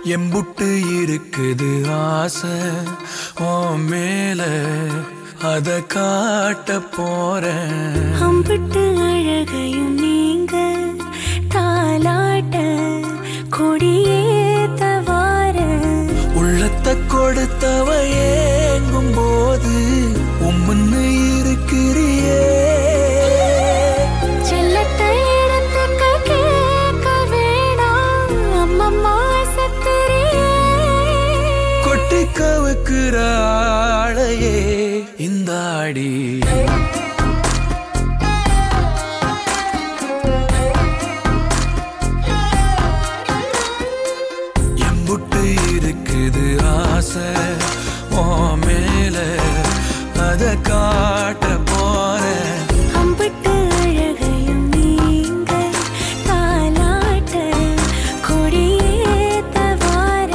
எம்புட்டு இருக்குது ஆசை ஓ மேல அத காட்ட போறேன் அம்பிட்டு அழகையும் நீங்க தாலாட்ட கொடியேத்த வார உள்ளத்தை கொடுத்தவ ஏங்கும் போது உம்முன்னு இருக்கிறியே செல்லத்தை இடத்துக்கு கேட்க வேணாம் அம்மம்மா சத்திரியே கொட்டி கவுக்குற ஆளையே இந்த ஆடி எம்புட்டு இருக்குது ஆசை ஓ மேல அத காட்ட போறேன் அம்பிட்டு அழகையும் நீங்க தாலாட்ட கொடியேத்த வார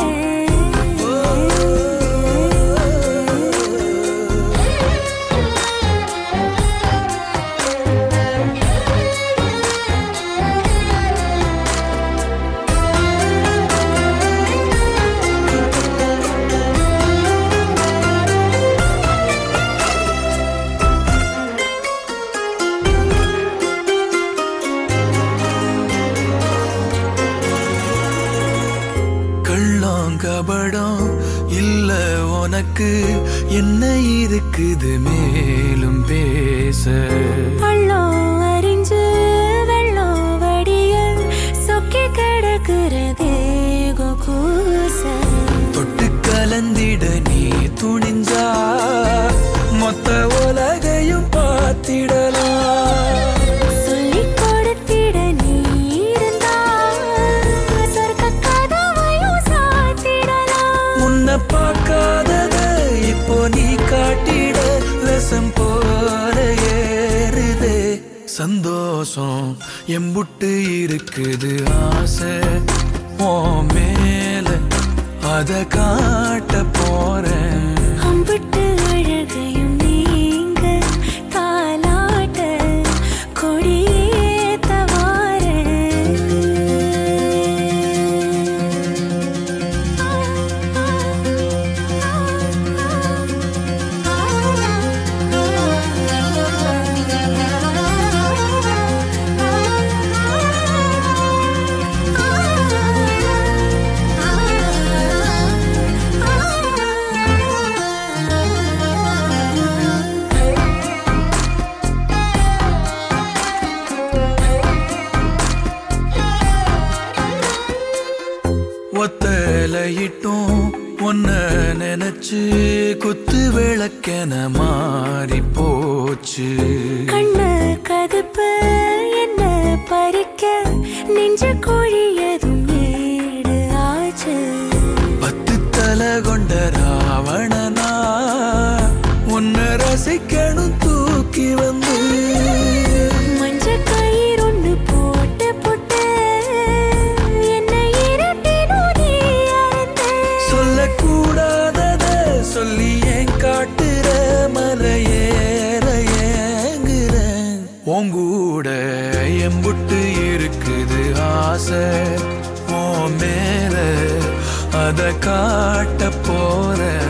கள்ளம் கபடம் இல்ல உனக்கு என்ன இருக்குது மேலும் பேச பள்ளம் அறிஞ்சு வெள்ளம் வடிய சொக்கி கிடக்கிறதே கூச தொட்டு கலந்திட நீ துணிஞ்சா மொத்த உலகையும் பார்த்திடலாம் சொல்லிக் கொடுத்திட நீ இருந்தா சொர்க்க கதவையும் சாத்திடலாம் முன்ன பார்க்காதத இப்போ நீ காட்டிட ரசம் போல ஏறுதே சந்தோஷம் எம்புட்டு இருக்குது ஆசை ஓ மேல அத காட்ட போறேன் அம்பிட்டு அழகையும் நீங்க தாலாட்ட கொடியேத்த ஒத்தலையிட்டும் ஒன்ன நினைச்சு குத்து விளக்கென மாறி போச்சு கண்ணு கதுப்பு என்ன பறிக்க நெஞ்ச கோழியதும் வீடு ஆச்சு பத்து தலை கொண்ட ராவணனா உன்னை ரசிக்கணும் தூக்கி வந்து மஞ்ச கயிறு ஒண்ணு போட்டு போட்டு என்ன இரட்டினும் நீ அறுத்த சொல்லக்கூடாதத சொல்லி ஏன் காட்டுற மலையேற ஏங்குறேன் உங்கூட எம்புட்டு இருக்குது ஆசை ஓ மேல அத காட்ட போற